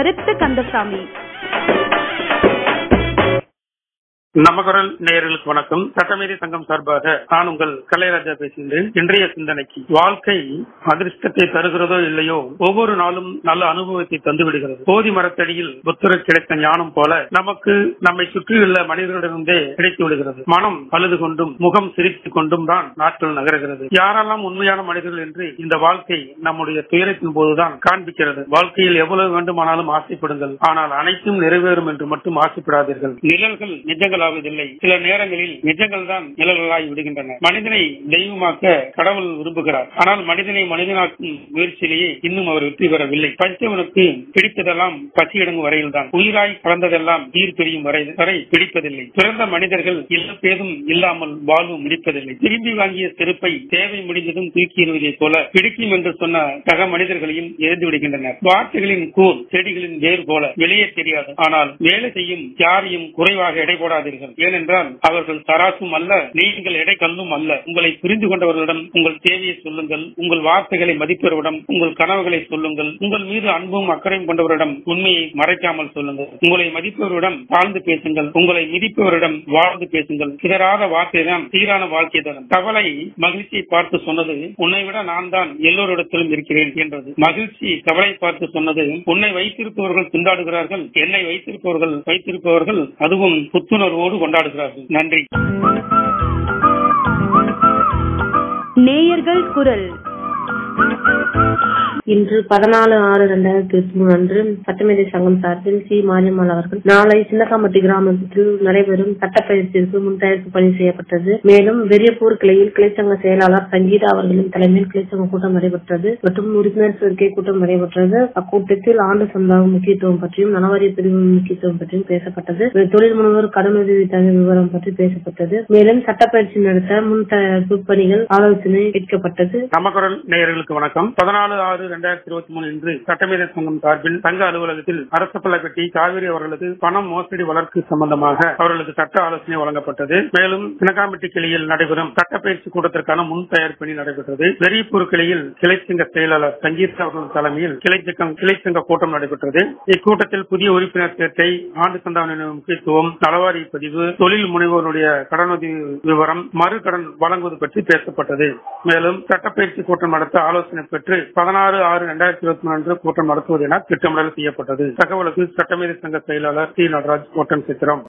கருத்து கந்தசாமி நம்ம குரல் நேயர்களுக்கு வணக்கம் சட்டமேதை சங்கம் சார்பாக நான் உங்கள் கலைராஜா பேசுகின்றேன் இன்றைய சிந்தனைக்கு வாழ்க்கை அதிர்ஷ்டத்தை தருகிறதோ இல்லையோ ஒவ்வொரு நாளும் நல்ல அனுபவத்தை தந்து விடுகிறது போதி மரத்தடியில் புத்தருக்கு கிடைத்த ஞானம் போல நமக்கு நம்மை சுற்றியுள்ள மனிதர்களிடமிருந்தே கிடைத்து விடுகிறது மனம் அழுது கொண்டும் முகம் சிரித்துக் கொண்டும் தான் நாட்கள் நகருகிறது யாரெல்லாம் உண்மையான மனிதர்கள் என்று இந்த வாழ்க்கை நம்முடைய துயரத்தின் போதுதான் காண்பிக்கிறது வாழ்க்கையில் எவ்வளவு வேண்டுமானாலும் ஆசைப்படுங்கள் ஆனால் அனைத்தும் நிறைவேறும் என்று மட்டும் ஆசைப்படாதீர்கள் நிழல்கள் நிஜங்களாவதில்லை சில நேரங்களில் நிஜங்கள் தான் நிழல்களாய் விடுகின்றன மனிதனை தெய்வமாக்க கடவுள் விரும்புகிறார் ஆனால் மனிதனை மனிதனாக்கும் முயற்சியிலேயே இன்னும் அவர் வெற்றி பெறவில்லை பஞ்சவனுக்கு பிடித்ததெல்லாம் பசியடங்கும் வரையில் தான் உயிராய் கலந்ததெல்லாம் நீர் பிரியும் வரை வரை பிடிப்பதில்லை பிறந்த மனிதர்கள் இழப்பேதும் இல்லாமல் வாழ்வு முடிப்பதில்லை திரும்பி வாங்கிய செருப்பை தேவை முடிந்ததும் தூக்கி எறிவதைப் போல பிடிக்கும் என்று சொன்ன சக மனிதர்களையும் எரிந்து விடுகின்றனர் வார்த்தைகளின் கூர் செடிகளின் வேர் போல வெளியே தெரியாது ஆனால் வேலை செய்யும் யாரையும் குறைவாக எடை போடாதீர்கள் ஏனென்றால் அவர்கள் தராசும் அல்ல நீங்கள் எடை கல்லும் அல்ல உங்களை புரிந்து கொண்டவர்களிடம் உங்கள் தேவையை சொல்லுங்கள் உங்கள் வார்த்தைகளை மதிப்பவரிடம் உங்கள் கனவுகளை சொல்லுங்கள் உங்கள் மீது அன்பும் அக்கறையும் கொண்டவரிடம் உண்மையை மறைக்காமல் சொல்லுங்கள் உங்களை மதிப்பவரிடம் தாழ்ந்து பேசுங்கள் உங்களை மிதிப்பவரிடம் வாழ்ந்து பேசுங்கள் சிதறாத வார்த்தை தான் சீரான வாழ்க்கை தரும் கவலை மகிழ்ச்சியை பார்த்து சொன்னது உன்னை விட நான் தான் எல்லோரிடத்திலும் இருக்கிறேன் என்றது மகிழ்ச்சி கவலை பார்த்து சொன்னது உன்னை வைத்திருப்பவர்கள் திண்டாடுகிறார்கள் என்னை வைத்திருப்பவர்கள் வைத்திருப்பவர்கள் அதுவும் புத்துணர்வோடு கொண்டாடுகிறார்கள் நன்றி நேயர்கள் குரல் இன்று பதினாலு ஆறு இரண்டாயிரத்தி இருபத்தி மூணு அன்று சட்டமேதை சங்கம் சார்பில் சி மாரியம்மாள் அவர்கள் நாளை சின்னக்காம்பட்டி கிராமத்தில் நடைபெறும் சட்டப்பயிற்சிக்கு முன் தயாரிப்பு பணி செய்யப்பட்டது மேலும் வெறியப்பூர் கிளையில் கிளைச்சங்க செயலாளர் சங்கீதா அவர்களின் தலைமையில் கிளைச்சங்க கூட்டம் நடைபெற்றது மற்றும் உறுப்பினர் சேர்க்கை கூட்டம் நடைபெற்றது அக்கூட்டத்தில் ஆண்டு சந்தாவும் முக்கியத்துவம் பற்றியும் நலவாரிய பிரிவு முக்கியத்துவம் பற்றியும் பேசப்பட்டது தொழில் முனைவோர் கடனுதவி தகவல் விவரம் பற்றி பேசப்பட்டது மேலும் சட்டப்பயிற்சி நடத்த முன் தயாரிப்பு பணிகள் ஆலோசனை கேட்கப்பட்டது நம்ம குரல் நேயர்களுக்கு வணக்கம் பதினாலு ஆறு இரண்டாயிரத்தி இருபத்தி மூணு இன்று சட்டமேதை சங்கம் சார்பில் சங்க அலுவலகத்தில் அரசப்பள்ளப்பட்டி காவிரி அவர்களது பணம் மோசடி வழக்கு சம்பந்தமாக அவர்களுக்கு சட்ட ஆலோசனை வழங்கப்பட்டது மேலும் சினகாம்பட்டி கிளையில் நடைபெறும் சட்டப்பயிற்சி கூட்டத்திற்கான முன் தயார் பணி நடைபெற்றது வெறியப்பூர் கிளையில் கிளைச்சங்க செயலாளர் சங்கீத் அவர்கள் தலைமையில் கிளைச்சங்கம் கிளைச்சங்க கூட்டம் நடைபெற்றது இக்கூட்டத்தில் புதிய உறுப்பினர் சேர்க்கை ஆண்டு சந்தாவின முக்கியத்துவம் நலவாரி பதிவு தொழில் முனைவோருடைய கடனுதவி விவரம் மறு கடன் வழங்குவது பற்றி பேசப்பட்டது மேலும் சட்டப்பயிற்சி கூட்டம் நடத்த ஆலோசனை பெற்று பதினாறு ஆறு இரண்டாயிரத்தி இருபத்தி மூணு அன்று கூட்டம் நடத்துவது என திட்டமிடல் செய்யப்பட்டது தகவலுக்கு சட்டமேதை சங்க செயலாளர் டி நடராஜ் ஓட்டன் சித்திரம்